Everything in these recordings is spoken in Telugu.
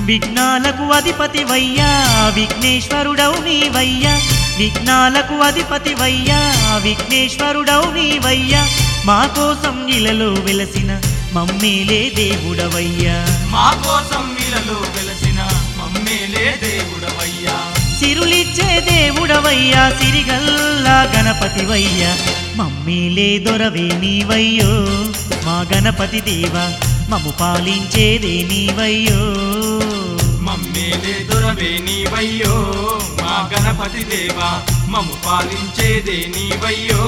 విఘ్నాలకు అధిపతి వయ్యా విఘ్నేశ్వరుడవు నీవయ్యా విఘ్నాలకు అధిపతి వయ్యా విఘ్నేశ్వరుడవు నీవయ్యా మా కోసం ఇలలో వెలసిన మమ్మీలే దేవుడవయ్యా మా కోసం ఇలలో వెలసిన మమ్మేలే దేవుడవయ్యా సిరులిచ్చే దేవుడవయ్యా సిరిగల్లా గణపతివయ్యా మమ్మీలే దొరవే నీవయ్యో మా గణపతి దేవా మము పాలించేదే నీవయ్యో మమ్మేలే దొరవే నీవయ్యో మా గణపతి దేవా మము పాలించేదే నీవయ్యో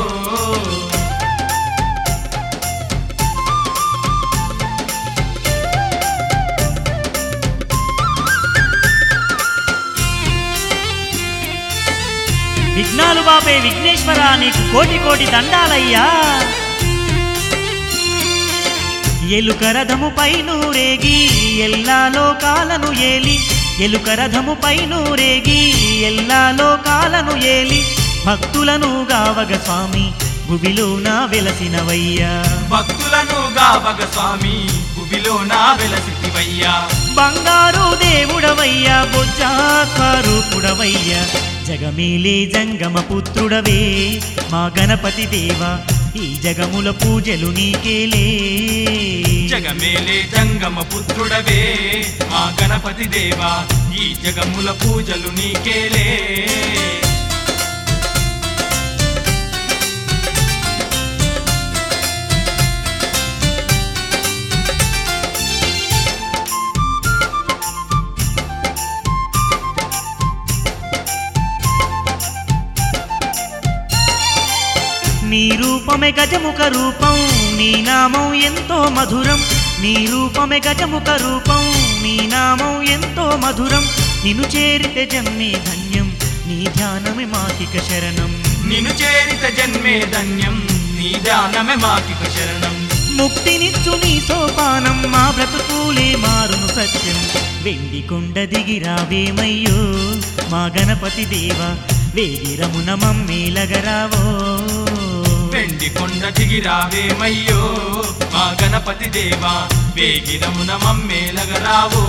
విఘ్నాలు బాపే విఘ్నేశ్వర నీకు కోటి కోటి దండాలయ్యా ఎలుక రథముపై నూరేగి ఎల్లా లోకాలను ఏలి ఎలుక రథముపై నూరేగి ఎల్లా లోకాలను ఏలి భక్తులను గావగ స్వామి భువిలోన వెలసినవయ్యా భక్తులను గావగ స్వామి భువిలో నా వెలసివయ్యా బంగారు దేవుడవయ్యా బొజ్జాకారూపుడవయ్యా జగమేలే జంగమ పుత్రుడవే మా గణపతి దేవా ఈ జగముల పూజలు నీకేలే జగమేలే జంగమ పుత్రుడవే మా గణపతి దేవా ఈ జగముల పూజలు నీకేలే నీ రూపమే గజముఖ రూపం నీ నామం ఎంతో మధురం నీ రూపమే గజముఖ రూపం నీ నామం ఎంతో మధురం నిన్ను చేరితే జన్మే ధన్యం నీ ధ్యానమే మాకిక శరణం నిన్ను చేరిత జన్మే ధన్యం నీ ధ్యానమే మాకిక శరణం ముక్తినిచ్చు నీ సోపానం మా బ్రతుకులే మారును సత్యం వెండి కొండ దిగిరావేమయ్యో మా గణపతి దేవా వేగిరమున మమ్మేలగరావో వెండి కొండ దిగిరావేమయ్యో మా గణపతి దేవా వేగిరమున మమ్మేలగరావో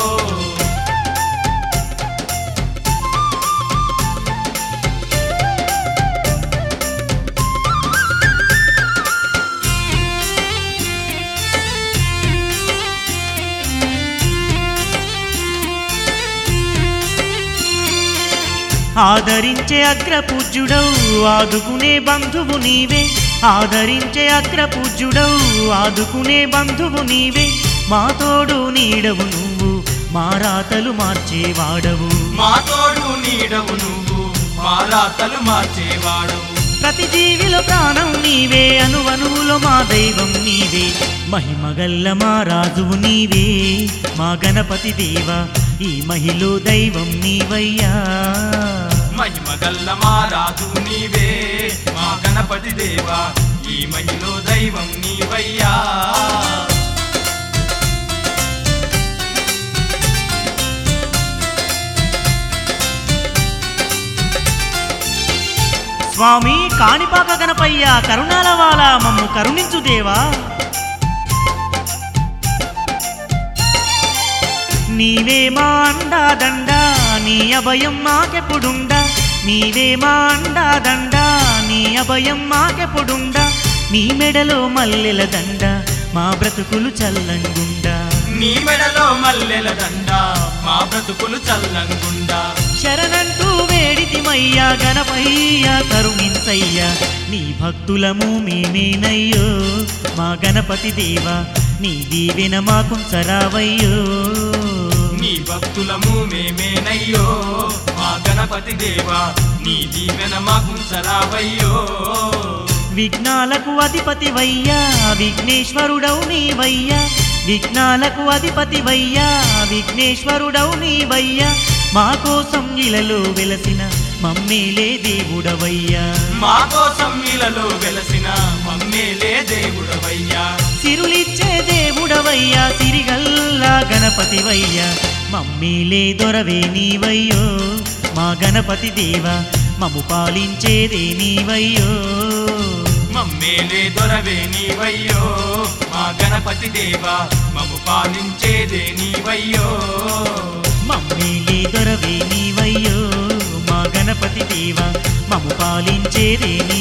ఆదరించే అగ్రపూజ్యుడవు ఆదుకునే బంధువు నీవే ఆదరించే అగ్రపూజ్యుడవు ఆదుకునే బంధువు నీవే మా తోడు నీడవు నువ్వు మా రాతలు మార్చేవాడవు మా తోడు నీడవు నువ్వు మా రాతలు మార్చేవాడవు ప్రతి జీవిలో ప్రాణం నీవే అనువనువులో మా దైవం నీవే మహిమగల్ల మా రాజువు నీవే మా గణపతి దేవా ఈ మహిలో దైవం నీవయ్యా మహిమగల్ల మా రాజు నీవే మా గణపతి దేవా ఈ మహిలో దైవం నీవయ్యా స్వామి కాణిపాక గణపయ్య కరుణాల వాల మమ్ము కరుణించు దేవా నీవే మా అండా దండ నీ అభయం మాకెప్పుడుండా నీవే మా అండా దండ నీ అభయం మాకెప్పుడుండా నీ మెడలో మల్లెల దండ మా బ్రతుకులు చల్లంగుండా నీ మెడలో మల్లెల దండ మా బ్రతుకులు చల్లంగుండా శరణంటూ వేడితిమయ్యా గణపయ్యా కరుణించయ్యా నీ భక్తులము మేమేనయ్యో మా గణపతి దేవా నీ దీవెన మాకుంచరావయ్యో నీ భక్తులము మేమేనయ్యో మా గణపతి దేవా నీ దీవెన మాకు సరావయ్యో విఘ్నాలకు అధిపతి వయ్యా విఘ్నేశ్వరుడవు నీవయ్యా విఘ్నాలకు అధిపతి వయ్యా విఘ్నేశ్వరుడవు నీవయ్యా మా కోసం ఇలలో వెలసిన మమ్మేలే దేవుడవయ్యా మా కోసం ఇలలో వెలసిన మమ్మేలే దేవుడవయ్యా సిరులిచ్చే దేవుడవయ్యా సిరిగల్లా గణపతివయ్యా మమ్మీలే దొరవే నీవయ్యో మా గణపతి దేవా మము పాలించేదే నీవయ్యో మమ్మేలే దొరవే నీవయ్యో మా గణపతి దేవా మము పాలించేదే నీవయ్యో లేదే నీ